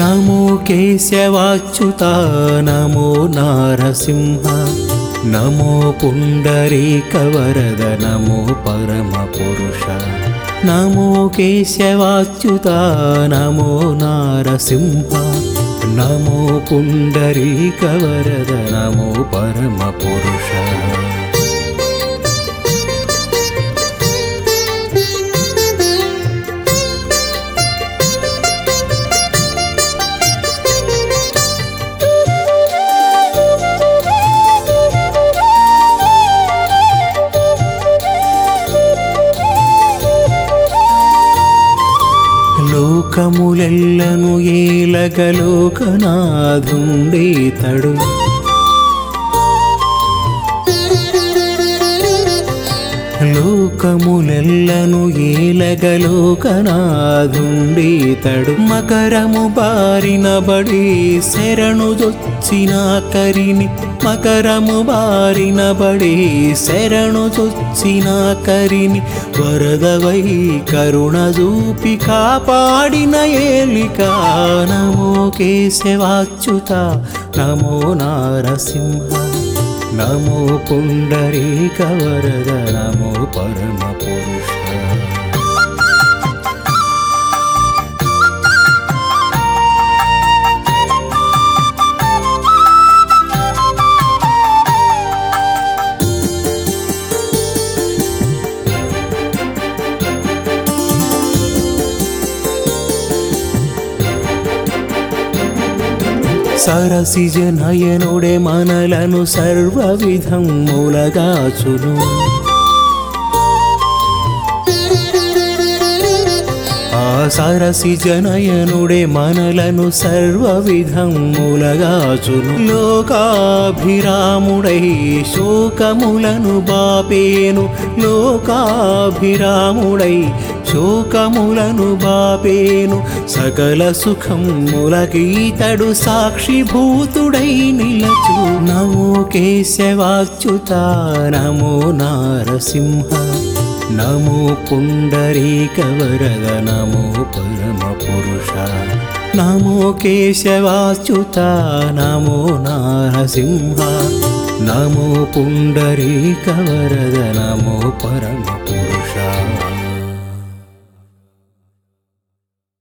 నమో కేశవాచ్యుత నమో నారసింహ నమో పుండరీక వరద నమో పరమ పురుష నమో కేశవాచ్యుత నమో నారసింహ నమో పుండరీక వరద నమో పరమ పురుష లోకములెల్లను ఏలగలోకనాథుండేతడు లోకములెల్లను ఏలగలోకనాథుండేతడు మకరము బారిన బడి శరణు దొచ్చిన కరిని మకరము బారిన బడి శరణు దొచ్చిన కరిని వరదవై కరుణ చూపి కాపాడిన ఏలిక నమో కేశవాచ్యుత నమో నారసింహ నమో పుండరీక వరద నమో పరమ పురుష సరసిజ నయనుడే మనలను సర్వవిధం మూలగాచును ఆ సరసిజ నయనుడే మనలను సర్వవిధం మూలగాచును లోకాభిరాముడై శోకములను బాపేను లోకాభిరాముడై శోకములను బాపేను సకల సుఖములకీతడు సాక్షిభూతుడై నిలచు నమో కేశవాచ్యుత నమో నారసింహ నమో పుండరీక వరద నమో పరమ పురుష నమో కేశవాచ్యుత నమో నారసింహ నమో పుండరీక వరద నమో పరమ పురుష